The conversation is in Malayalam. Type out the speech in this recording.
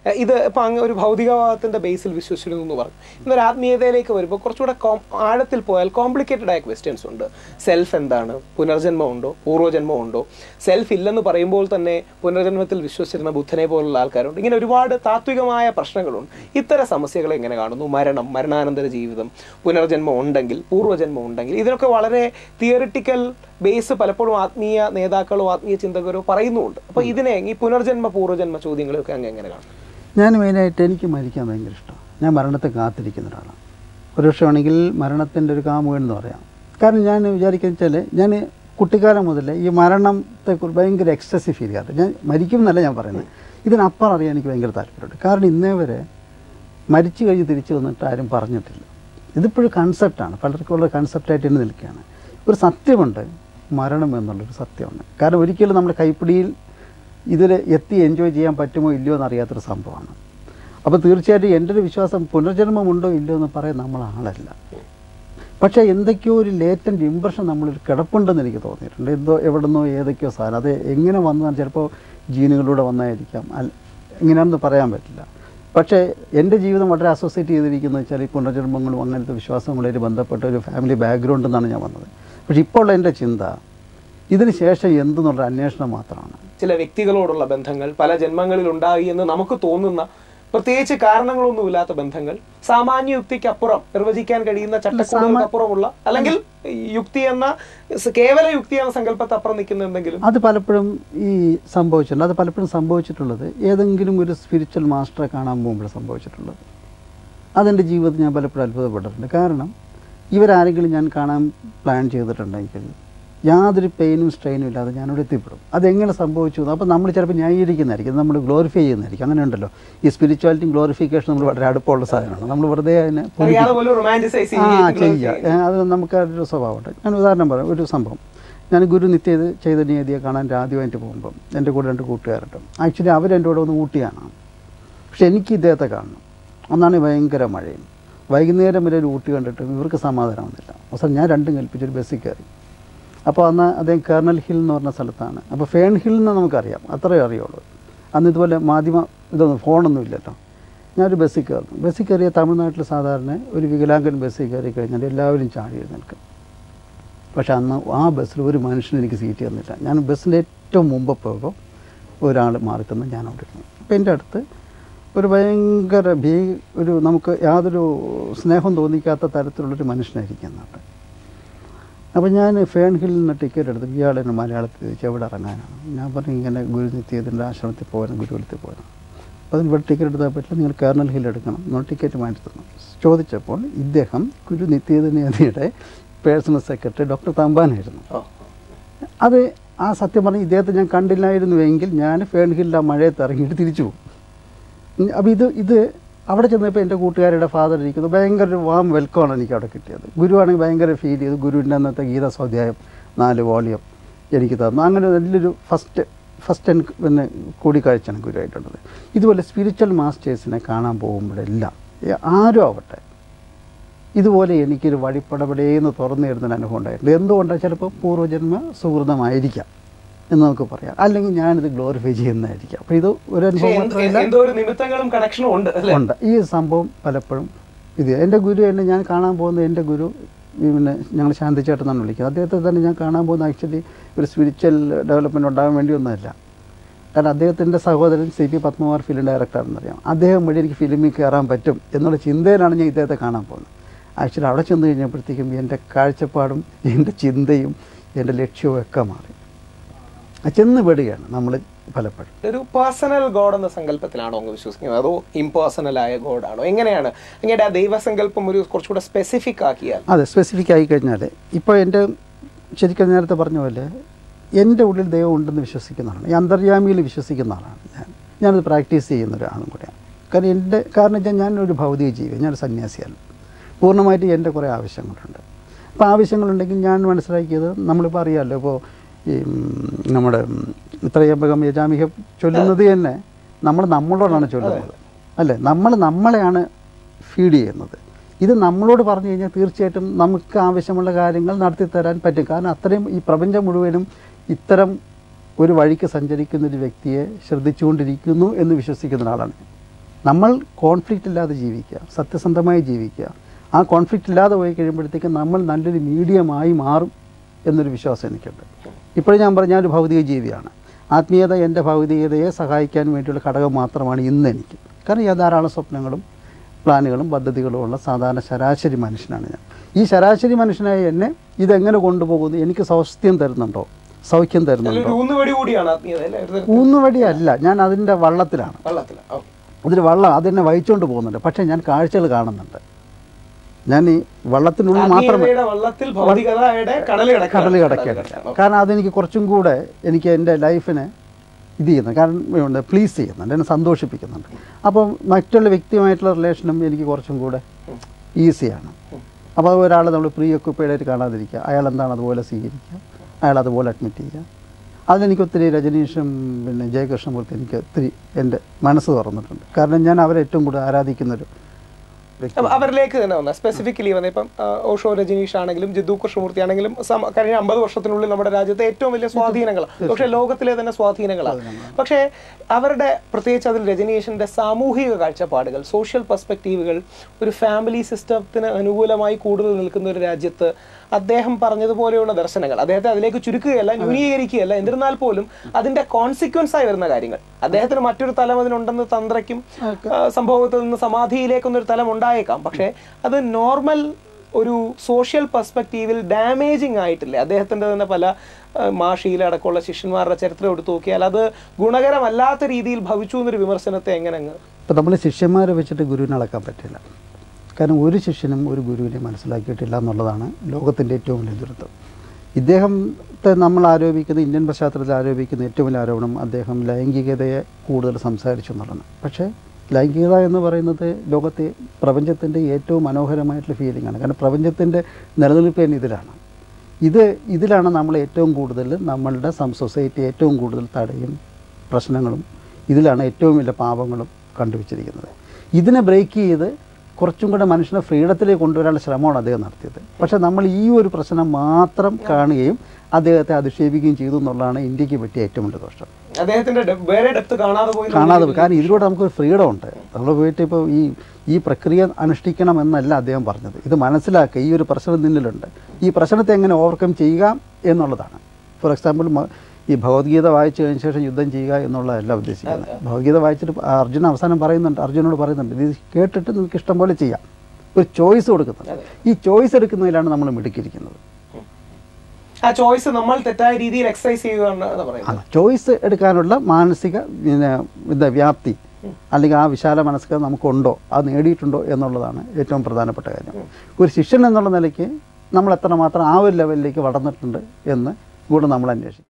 ഏഹ് ഇത് ഇപ്പം അങ്ങ് ഒരു ഭൗതികവാദത്തിന്റെ ബേസിൽ വിശ്വസിച്ചിരുന്നു എന്ന് പറഞ്ഞു ഇന്നൊരു ആത്മീയതയിലേക്ക് വരുമ്പോൾ കുറച്ചുകൂടെ കോം ആഴത്തിൽ പോയാൽ കോംപ്ലിക്കേറ്റഡ് ആയ ക്വസ്റ്റ്യൻസ് ഉണ്ട് സെൽഫ് എന്താണ് പുനർജന്മം ഉണ്ടോ പൂർവ്വജന്മം ഉണ്ടോ സെൽഫ് ഇല്ലെന്ന് പറയുമ്പോൾ തന്നെ പുനർജന്മത്തിൽ വിശ്വസിച്ചിരുന്ന ബുദ്ധനെ പോലുള്ള ആൾക്കാരുണ്ട് ഇങ്ങനെ ഒരുപാട് താത്വികമായ പ്രശ്നങ്ങളുണ്ട് ഇത്തരം സമസ്യകളെ എങ്ങനെ കാണുന്നു മരണം മരണാനന്തര ജീവിതം പുനർജന്മം ഉണ്ടെങ്കിൽ പൂർവ്വജന്മം ഉണ്ടെങ്കിൽ ഇതിനൊക്കെ വളരെ തിയറിറ്റിക്കൽ ബേസ് പലപ്പോഴും ആത്മീയ നേതാക്കളോ ആത്മീയ ചിന്തകരോ പറയുന്നുമുണ്ട് അപ്പോൾ ഇതിനെ ഈ പുനർജന്മ പൂർവ്വജന്മ ചോദ്യങ്ങളെയൊക്കെ അങ്ങ് എങ്ങനെ കാണും ഞാൻ മെയിനായിട്ട് എനിക്ക് മരിക്കാൻ ഭയങ്കര ഇഷ്ടമാണ് ഞാൻ മരണത്തെ കാത്തിരിക്കുന്ന ഒരാളാണ് ഒരു വർഷമാണെങ്കിൽ മരണത്തിൻ്റെ ഒരു കാമുകൻ എന്ന് പറയാം കാരണം ഞാൻ വിചാരിക്കുന്ന വെച്ചാൽ ഞാൻ കുട്ടിക്കാലം മുതലേ ഈ മരണത്തെക്കുറിച്ച് ഭയങ്കര എക്സസീവ് ഫീൽ ചെയ്യാറുണ്ട് ഞാൻ മരിക്കും എന്നല്ല ഞാൻ പറയുന്നത് ഇതിനപ്പുറം അറിയാൻ എനിക്ക് ഭയങ്കര താല്പര്യമുണ്ട് കാരണം ഇന്നേ വരെ മരിച്ചു കഴിഞ്ഞ് തിരിച്ചു വന്നിട്ട് ആരും പറഞ്ഞിട്ടില്ല ഇതിപ്പോഴും കൺസെപ്റ്റാണ് പലർക്കുള്ള കൺസെപ്റ്റായിട്ട് തന്നെ നിൽക്കുകയാണ് ഒരു സത്യമുണ്ട് മരണം എന്നുള്ളൊരു സത്യമുണ്ട് കാരണം ഒരിക്കലും നമ്മുടെ കൈപ്പിടിയിൽ ഇതിൽ എത്തി എൻജോയ് ചെയ്യാൻ പറ്റുമോ ഇല്ലയോ എന്നറിയാത്തൊരു സംഭവമാണ് അപ്പോൾ തീർച്ചയായിട്ടും എൻ്റെ ഒരു വിശ്വാസം പുനർജന്മമുണ്ടോ ഇല്ലയോ എന്ന് പറയാൻ നമ്മൾ ആളല്ല പക്ഷേ എന്തൊക്കെയോ ഒരു ലേറ്റൻ്റ് ഇമ്പ്രഷൻ നമ്മളിൽ കിടപ്പുണ്ടെന്ന് എനിക്ക് തോന്നിയിട്ടുണ്ട് എന്തോ എവിടുന്നോ ഏതൊക്കെയോ സാധനം അത് എങ്ങനെ വന്നതാണ് ചിലപ്പോൾ ജീനുകളിലൂടെ വന്നായിരിക്കാം അല്ല എങ്ങനെയാണെന്ന് പറയാൻ പറ്റില്ല പക്ഷേ എൻ്റെ ജീവിതം വളരെ അസോസിയേറ്റ് ചെയ്തിരിക്കുന്നത് വെച്ചാൽ ഈ പുനർജന്മങ്ങളും അങ്ങനത്തെ വിശ്വാസങ്ങളായിട്ട് ബന്ധപ്പെട്ട ഒരു ഫാമിലി ബാക്ക്ഗ്രൗണ്ട് എന്നാണ് ഞാൻ വന്നത് പക്ഷേ ഇപ്പോൾ ഉള്ള എൻ്റെ ചിന്ത ഇതിന് ശേഷം എന്തെന്നുള്ള അന്വേഷണം മാത്രമാണ് ചില വ്യക്തികളോടുള്ള ബന്ധങ്ങൾ പല ജന്മങ്ങളിൽ ഉണ്ടായി എന്ന് നമുക്ക് തോന്നുന്ന പ്രത്യേകിച്ച് കാരണങ്ങളൊന്നുമില്ലാത്ത ബന്ധങ്ങൾ സാമാന്യ യുക്തിക്കപ്പുറം നിർവചിക്കാൻ കഴിയുന്ന ചട്ടക്കൂടുകൾക്കപ്പുറമുള്ള അല്ലെങ്കിൽ യുക്തി എന്ന സ് കേവല യുക്തി എന്ന സങ്കല്പത്തപ്പുറം നിൽക്കുന്ന എന്തെങ്കിലും അത് പലപ്പോഴും ഈ സംഭവിച്ചിട്ടുണ്ട് അത് പലപ്പോഴും സംഭവിച്ചിട്ടുള്ളത് ഏതെങ്കിലും ഒരു സ്പിരിച്വൽ മാസ്റ്ററെ കാണാൻ പോകുമ്പോൾ സംഭവിച്ചിട്ടുള്ളത് അതെൻ്റെ ജീവിതത്തിൽ ഞാൻ പലപ്പോഴും അത്ഭുതപ്പെട്ടിട്ടുണ്ട് കാരണം ഇവരാരെങ്കിലും ഞാൻ കാണാൻ പ്ലാൻ ചെയ്തിട്ടുണ്ടെങ്കിൽ യാതൊരു പെയിനും സ്ട്രെയിനും ഇല്ലാതെ ഞാനിവിടെ എത്തിപ്പെടും അതെങ്ങനെ സംഭവിച്ചു എന്ന് അപ്പോൾ നമ്മൾ ചിലപ്പോൾ ന്യായീകരിക്കുന്നതായിരിക്കും നമ്മൾ ഗ്ലോറിഫൈ ചെയ്യുന്നതായിരിക്കും അങ്ങനെ ഉണ്ടല്ലോ ഈ സ്പിരിച്വാലിറ്റി ഗ്ലോറിഫിക്കേഷൻ നമ്മൾ വളരെ അടുപ്പമുള്ള സാധനമാണ് നമ്മൾ വെറുതെ അതിനെ അറിയാതെ പോലും റൊമാൻറ്റിസൈസ് ആ ചെയ്യുക ഏ, അത് നമുക്ക് ഒരു സ്വഭാവമുണ്ട് ഞാൻ ഉദാഹരണം പറയാം ഒരു സംഭവം ഞാൻ ഗുരു നിത്യ ചൈതന്യതിയെ കാണാൻ ആദ്യമായിട്ട് പോകുമ്പം എൻ്റെ കൂടെ രണ്ട് കൂട്ടുകാരുണ്ട് ആക്ച്വലി അവരെൻ്റെ കൂടെ ഒന്ന് ഊട്ടിയാണ് പക്ഷെ എനിക്ക് ഇദ്ദേഹത്തെ കാണണം അന്നാണ് ഭയങ്കര മഴയും വൈകുന്നേരം വരെ ഒരു ഊട്ടി കണ്ടിട്ട് ഇവർക്ക് സമാധാനമൊന്നുമില്ല അവസാനം ഞാൻ രണ്ടും കൽപ്പിച്ചൊരു ബസ്സിൽ കയറി അപ്പോൾ അന്ന് അദ്ദേഹം കേർണൽ ഹിൽ എന്ന് പറഞ്ഞ സ്ഥലത്താണ് അപ്പോൾ ഫേൺ ഹിൽ എന്ന് നമുക്കറിയാം അത്രയേ അറിയുള്ളൂ അന്ന് ഇതുപോലെ മാധ്യമ ഇതൊന്നും ഫോണൊന്നും ഇല്ലല്ലോ ഞാനൊരു ബസ്സിൽ കയറുന്നു ബസ്സിൽ കയറിയ തമിഴ്നാട്ടിൽ സാധാരണ ഒരു വികലാംഗൻ ബസ്സിൽ കയറി കഴിഞ്ഞാൽ എല്ലാവരും ചാടി എഴുന്നേൽക്കും പക്ഷെ അന്ന് ആ ബസ്സിൽ ഒരു മനുഷ്യന് എനിക്ക് സീറ്റ് തന്നില്ല ഞാൻ ബസ്സിൻ്റെ ഏറ്റവും മുമ്പ് പോകുമ്പോൾ ഒരാൾ മാറി തന്ന് ഞാൻ അവിടെ ഇരുന്നു അപ്പം എൻ്റെ അടുത്ത് ഒരു ഭയങ്കര ഭീ ഒരു നമുക്ക് യാതൊരു സ്നേഹം തോന്നിക്കാത്ത തരത്തിലുള്ളൊരു മനുഷ്യനായിരിക്കുന്നുണ്ട് അപ്പോൾ ഞാൻ ഫേൺ ഹില്ലിൽ നിന്ന് ടിക്കറ്റ് എടുത്ത് ഇയാൾ എന്നെ മലയാളത്തിൽ ചോദിച്ചു എവിടെ ഇറങ്ങാനാണ് ഞാൻ പറഞ്ഞു ഇങ്ങനെ ഗുരു നിത്യത്തിൻ്റെ ആശ്രമത്തിൽ പോകാനും ഗുരുകുലത്തിൽ പോകാനും അപ്പോൾ അതിന് ഇവിടെ ടിക്കറ്റ് എടുത്താൽ പറ്റില്ല നിങ്ങൾ കേർണൽ ഹിൽ എടുക്കണം എന്നുള്ള ടിക്കറ്റ് മാറ്റി തന്നു ചോദിച്ചപ്പോൾ ഇദ്ദേഹം ഗുരു നിത്യതിനിയുടെ പേഴ്സണൽ സെക്രട്ടറി ഡോക്ടർ തമ്പാനായിരുന്നു അത് ആ സത്യം പറഞ്ഞ് ഇദ്ദേഹത്തെ ഞാൻ കണ്ടില്ലായിരുന്നുവെങ്കിൽ ഞാൻ ഫേൺ ഹില്ലിൽ ആ മഴയത്ത് ഇറങ്ങിയിട്ട് തിരിച്ചു പോകും ഉം, അപ്പോൾ ഇത് ഇത് അവിടെ ചെന്നപ്പോൾ എൻ്റെ കൂട്ടുകാരുടെ ഫാദർ ഇരിക്കുന്നു ഭയങ്കര ഒരു വാം വെൽക്കമാണ് എനിക്ക് അവിടെ കിട്ടിയത് ഗുരുവാണെങ്കിൽ ഭയങ്കര ഫീൽ ചെയ്തു ഗുരുവിൻ്റെ അന്നത്തെ ഗീത സ്വാധ്യായം നാല് വോളിയം എനിക്ക് തന്നു അങ്ങനെ നല്ലൊരു ഫസ്റ്റ് ഫസ്റ്റ് എനിക്ക് പിന്നെ കൂടിക്കാഴ്ചയാണ് ഗുരുവായിട്ടുള്ളത് ഇതുപോലെ സ്പിരിച്വൽ മാസ്റ്റേഴ്സിനെ കാണാൻ പോകുമ്പോഴെല്ലാം ഏ- ആരും ആവട്ടെ ഇതുപോലെ എനിക്കൊരു വഴിപ്പടപടേന്ന് തുറന്നു തരുന്നൊരു അനുഭവം ഉണ്ടായിട്ടുണ്ട് എന്തുകൊണ്ടാണ് ചിലപ്പോൾ പൂർവ്വജന്മ സുഹൃതമായിരിക്കാം എന്ന് നമുക്ക് പറയാം അല്ലെങ്കിൽ ഞാനിത് ഗ്ലോറിഫൈ ചെയ്യുന്നതായിരിക്കാം അപ്പോൾ ഇത് ഒരു പക്ഷേ അനുഭവം എന്ത് മാത്രമല്ല എന്തോ ഒരു നിമിത്തങ്ങളും കണക്ഷനും ഉണ്ട് അല്ലേ ഉണ്ട് ഈ സംഭവം പലപ്പോഴും ഇത് എൻ്റെ ഗുരു എന്നെ ഞാൻ കാണാൻ പോകുന്ന എൻ്റെ ഗുരു ഈ പിന്നെ ഞങ്ങൾ ശാന്തിച്ചേട്ടൻ എന്നാണ് വിളിക്കുന്നത് അദ്ദേഹത്തെ തന്നെ ഞാൻ കാണാൻ പോകുന്ന ആക്ച്വലി ഒരു സ്പിരിച്വൽ ഡെവലപ്മെൻറ്റ് ഉണ്ടാകാൻ വേണ്ടിയൊന്നുമല്ല കാരണം അദ്ദേഹത്തിൻ്റെ സഹോദരൻ സി പി പത്മകുമാർ ഫിലിം ഡയറക്ടറാണെന്നറിയാം അദ്ദേഹം വഴി എനിക്ക് ഫിലിമിൽ കയറാൻ പറ്റും എന്നുള്ള ചിന്തയിലാണ് ഞാൻ ഇദ്ദേഹത്തെ കാണാൻ പോകുന്നത് ആക്ച്വലി അവിടെ ചെന്ന് കഴിഞ്ഞപ്പോഴത്തേക്കും എൻ്റെ കാഴ്ചപ്പാടും എൻ്റെ ചിന്തയും എൻ്റെ ലക്ഷ്യവും ഒക്കെ മാറി ആ ചെന്ന് പെടുകയാണ് നമ്മൾ പലപ്പോഴും ഒരു പേഴ്സണൽ ഗോഡ് എന്ന സങ്കല്പത്തിലാണോ അങ്ങ് വിശ്വസിക്കുന്നത് അതോ ഇംപേഴ്സണൽ ആയ ഗോഡാണോ എങ്ങനെയാണ് അങ്ങയുടെ ആ ദൈവസങ്കല്പം ഒരു കുറച്ചുകൂടെ സ്പെസിഫിക് ആക്കിയാൽ അതെ സ്പെസിഫിക് ആയി കഴിഞ്ഞാൽ ഇപ്പോൾ എൻ്റെ ശരിക്കും നേരത്തെ പറഞ്ഞ പോലെ എൻ്റെ ഉള്ളിൽ ദൈവം ഉണ്ടെന്ന് വിശ്വസിക്കുന്ന ആളാണ് ഈ അന്തർയാമിയിൽ വിശ്വസിക്കുന്ന ആളാണ് ഞാൻ ഞാനത് പ്രാക്ടീസ് ചെയ്യുന്ന ഒരാളും കൂടെയാണ് കാരണം എൻ്റെ കാരണം വെച്ചാൽ ഞാനൊരു ഭൗതിക ജീവി ഞാനൊരു സന്യാസിയാണ് പൂർണ്ണമായിട്ട് എൻ്റെ കുറേ ആവശ്യങ്ങളുണ്ട് അപ്പോൾ ആവശ്യങ്ങളുണ്ടെങ്കിൽ ഞാൻ മനസ്സിലാക്കിയത് നമ്മളിപ്പോൾ അറിയാമല്ലോ ഇപ്പോൾ ഈ ഉം, നമ്മുടെ ഉം, ഇത്രയമ്പകം യജാമിക ചൊല്ലുന്നത് തന്നെ നമ്മൾ നമ്മളോടാണ് ചൊല്ലുന്നത് അല്ലേ നമ്മൾ നമ്മളെയാണ് ഫീഡ് ചെയ്യുന്നത് ഇത് നമ്മളോട് പറഞ്ഞു കഴിഞ്ഞാൽ തീർച്ചയായിട്ടും നമുക്ക് ആവശ്യമുള്ള കാര്യങ്ങൾ നടത്തി തരാൻ പറ്റും കാരണം അത്രയും ഈ പ്രപഞ്ചം മുഴുവനും ഇത്തരം ഒരു വഴിക്ക് സഞ്ചരിക്കുന്ന ഒരു വ്യക്തിയെ ശ്രദ്ധിച്ചുകൊണ്ടിരിക്കുന്നു എന്ന് വിശ്വസിക്കുന്ന ഒരാളാണ് ഞാൻ. നമ്മൾ കോൺഫ്ലിക്റ്റ് ഇല്ലാതെ ജീവിക്കുക സത്യസന്ധമായി ജീവിക്കുക ആ കോൺഫ്ലിക്റ്റ് ഇല്ലാതെ പോയി കഴിയുമ്പോഴത്തേക്ക് നമ്മൾ നല്ലൊരു മീഡിയമായി മാറും എന്നൊരു വിശ്വാസം എനിക്കുണ്ട് ഇപ്പോഴും ഞാൻ പറഞ്ഞ ഞാനൊരു ഭൗതിക ജീവിയാണ് ആത്മീയത എൻ്റെ ഭൗതികതയെ സഹായിക്കാൻ വേണ്ടിയുള്ള ഘടകം മാത്രമാണ് ഇന്ന് എനിക്ക് കാരണം ഞാൻ ധാരാളം സ്വപ്നങ്ങളും പ്ലാനുകളും പദ്ധതികളും ഉള്ള സാധാരണ ശരാശരി മനുഷ്യനാണ് ഞാൻ ഈ ശരാശരി മനുഷ്യനായ എന്നെ ഇതെങ്ങനെ കൊണ്ടുപോകുന്നു എനിക്ക് സൗസ്ഥ്യം തരുന്നുണ്ടോ സൗഖ്യം തരുന്നുണ്ടോ ഒരു ഊന്നുവടി കൂടിയാണ് ആത്മീയത അല്ലേ ഒരു തരത്തിൽ ഊന്നുവടിയല്ല ഞാൻ അതിൻ്റെ വള്ളത്തിലാണ് വള്ളത്തില് ഓ. അതിൽ വള്ളം അതെന്നെ വഹിച്ചുകൊണ്ട് പോകുന്നുണ്ട് പക്ഷേ ഞാൻ കാഴ്ചകൾ കാണുന്നുണ്ട് ഞാൻ ഈ വള്ളത്തിനുള്ളിൽ മാത്രമേ ആത്മീയതയുടെ വള്ളത്തിൽ ഭൗതികതയുടെ കടൽ കടൽ കിടക്കുകയാണ് കാരണം അതെനിക്ക് കുറച്ചും കൂടെ എനിക്ക് എൻ്റെ ലൈഫിനെ ഇത് ചെയ്യുന്നു കാരണം പ്ലീസ് ചെയ്യുന്നുണ്ട് എന്നെ സന്തോഷിപ്പിക്കുന്നുണ്ട് അപ്പം മറ്റുള്ള വ്യക്തിയുമായിട്ടുള്ള റിലേഷനും എനിക്ക് കുറച്ചും കൂടെ ഈസിയാണ് അപ്പോൾ ഒരാൾ നമ്മൾ പ്രീ ഒക്കുപ്പൈഡ് ആയിട്ട് കാണാതിരിക്കുക അയാൾ എന്താണ് അതുപോലെ സ്വീകരിക്കുക അയാൾ അതുപോലെ അഡ്മിറ്റ് ചെയ്യുക അതിലെനിക്ക് ഒത്തിരി രജനീഷും പിന്നെ ജയകൃഷ്ണമൂർത്തി എനിക്ക് ഒത്തിരി എൻ്റെ മനസ്സ് തുറന്നിട്ടുണ്ട് കാരണം ഞാൻ അവരെ ഏറ്റവും കൂടുതൽ ആരാധിക്കുന്നൊരു വ്യക്തി അപ്പൊ അവരിലേക്ക് തന്നെ വന്ന സ്പെസിഫിക്കലി വന്ന ഇപ്പം ആ, ഓഷോ രജനീഷ് ആണെങ്കിലും ജിദ്ദു കൃഷ്ണമൂർത്തി ആണെങ്കിലും സമ- കഴിഞ്ഞ അമ്പത് വർഷത്തിനുള്ളിൽ നമ്മുടെ രാജ്യത്തെ ഏറ്റവും വലിയ സ്വാധീനങ്ങളാണ് പക്ഷേ ലോകത്തിലെ തന്നെ സ്വാധീനങ്ങളാണ് പക്ഷേ അവരുടെ പ്രത്യേകിച്ച് അതിൽ രജനീഷിന്റെ സാമൂഹിക കാഴ്ചപ്പാടുകൾ സോഷ്യൽ പെർസ്പെക്റ്റീവുകൾ ഒരു ഫാമിലി സിസ്റ്റത്തിന് അനുകൂലമായി കൂടുതൽ നിൽക്കുന്ന ഒരു രാജ്യത്ത് അദ്ദേഹം പറഞ്ഞതുപോലെയുള്ള ദർശനങ്ങൾ അദ്ദേഹത്തെ അതിലേക്ക് ചുരുക്കുകയല്ല ന്യൂനീകരിക്കുകയല്ല എന്നിരുന്നാൽ പോലും അതിന്റെ കോൺസിക്വൻസ് ആയി വരുന്ന കാര്യങ്ങൾ അദ്ദേഹത്തിന് മറ്റൊരു തലം അതിനുണ്ടെന്ന് തന്ത്രയ്ക്കും ആ, സംഭവത്തിൽ നിന്ന് സമാധിയിലേക്കൊന്നൊരു തലം ഉണ്ടായേക്കാം പക്ഷേ അത് നോർമൽ ഒരു സോഷ്യൽ പെർസ്പെക്റ്റീവിൽ ഡാമേജിങ് ആയിട്ടില്ല അദ്ദേഹത്തിന്റെ തന്നെ പല ആ, മാഷിയിലെ അടക്കമുള്ള ശിഷ്യന്മാരുടെ ചരിത്രം എടുത്തു നോക്കിയാൽ അത് ഗുണകരമല്ലാത്ത രീതിയിൽ ഭവിച്ചു എന്നൊരു വിമർശനത്തെ എങ്ങനെ അങ്ങ് ഇപ്പം നമ്മൾ ശിഷ്യന്മാരെ വെച്ചിട്ട് ഗുരുവിനെ അളക്കാൻ പറ്റില്ല കാരണം ഒരു ശിഷ്യനും ഒരു ഗുരുവിനെ മനസ്സിലാക്കിയിട്ടില്ല എന്നുള്ളതാണ് ലോകത്തിൻ്റെ ഏറ്റവും വലിയ ദുരന്തം ഇദ്ദേഹത്തെ നമ്മൾ ആരോപിക്കുന്ന ഇന്ത്യൻ പശ്ചാത്തലത്തിൽ ആരോപിക്കുന്ന ഏറ്റവും വലിയ ആരോപണം അദ്ദേഹം ലൈംഗികതയെ കൂടുതൽ സംസാരിച്ചു എന്നുള്ളതാണ് പക്ഷേ ലൈംഗികത എന്ന് പറയുന്നത് ലോകത്തെ പ്രപഞ്ചത്തിൻ്റെ ഏറ്റവും മനോഹരമായിട്ടുള്ള ഫീലിംഗ് ആണ് കാരണം പ്രപഞ്ചത്തിൻ്റെ നിലനിൽപ്പ് തന്നെ ഇതിലാണ് ഇത് ഇതിലാണ് നമ്മൾ ഏറ്റവും കൂടുതൽ നമ്മളുടെ സം സൊസൈറ്റി ഏറ്റവും കൂടുതൽ തടയും പ്രശ്നങ്ങളും ഇതിലാണ് ഏറ്റവും വലിയ പാപങ്ങളും കണ്ടുവച്ചിരിക്കുന്നത് ഇതിനെ ബ്രേക്ക് ചെയ്ത് കുറച്ചും കൂടെ മനുഷ്യനെ ഫ്രീഡത്തിലേക്ക് കൊണ്ടുവരാനുള്ള ശ്രമമാണ് അദ്ദേഹം നടത്തിയത് പക്ഷേ നമ്മൾ ഈ ഒരു പ്രശ്നം മാത്രം കാണുകയും അദ്ദേഹത്തെ അധിക്ഷേപിക്കുകയും ചെയ്തു എന്നുള്ളതാണ് ഇന്ത്യക്ക് പറ്റിയ ഏറ്റവും വലിയ ദോഷം അദ്ദേഹത്തിന്റെ ഡെ- വേറെ ഡെപ്ത് കാണാതെ പോയി കാണാതെ പോയി. കാരണം ഇതിലൂടെ നമുക്കൊരു ഫ്രീഡം ഉണ്ട് നമ്മൾ പോയിട്ട് ഇപ്പോൾ ഈ ഈ പ്രക്രിയ അനുഷ്ഠിക്കണം എന്നല്ല അദ്ദേഹം പറഞ്ഞത് ഇത് മനസ്സിലാക്കുക ഈ ഒരു പ്രശ്നം നിന്നിലുണ്ട് ഈ പ്രശ്നത്തെ എങ്ങനെ ഓവർകം ചെയ്യുക എന്നുള്ളതാണ് ഫോർ എക്സാമ്പിൾ ഈ ഭഗവത്ഗീത വായിച്ചു കഴിഞ്ഞ ശേഷം യുദ്ധം ചെയ്യുക എന്നുള്ളതല്ല ഉദ്ദേശിക്കുന്നത് ഭഗവത്ഗീത വായിച്ചിട്ട് അർജുന അവസാനം പറയുന്നുണ്ട് അർജുനോട് പറയുന്നുണ്ട് ഇത് കേട്ടിട്ട് നിങ്ങൾക്ക് ഇഷ്ടം പോലെ ചെയ്യാം ഒരു ചോയ്സ് കൊടുക്കുന്നുണ്ട് ഈ ചോയ്സ് എടുക്കുന്നതിലാണ് നമ്മൾ മിടുക്കിയിരിക്കുന്നത് ആ ചോയ്സ് നമ്മൾ തെറ്റായ രീതിയിൽ എക്സസൈസ് ചെയ്യുക എന്നാണ് പറയുന്നത് ചോയ്സ് എടുക്കാനുള്ള മാനസിക പിന്നെ എന്താ വ്യാപ്തി അല്ലെങ്കിൽ ആ വിശാല മനസ്സ് നമുക്കുണ്ടോ അത് നേടിയിട്ടുണ്ടോ എന്നുള്ളതാണ് ഏറ്റവും പ്രധാനപ്പെട്ട കാര്യം ഒരു ശിഷ്യൻ എന്നുള്ള നിലയ്ക്ക് നമ്മൾ എത്രമാത്രം ആ ഒരു ലെവലിലേക്ക് വളർന്നിട്ടുണ്ട് എന്ന് കൂടെ നമ്മൾ അന്വേഷിക്കും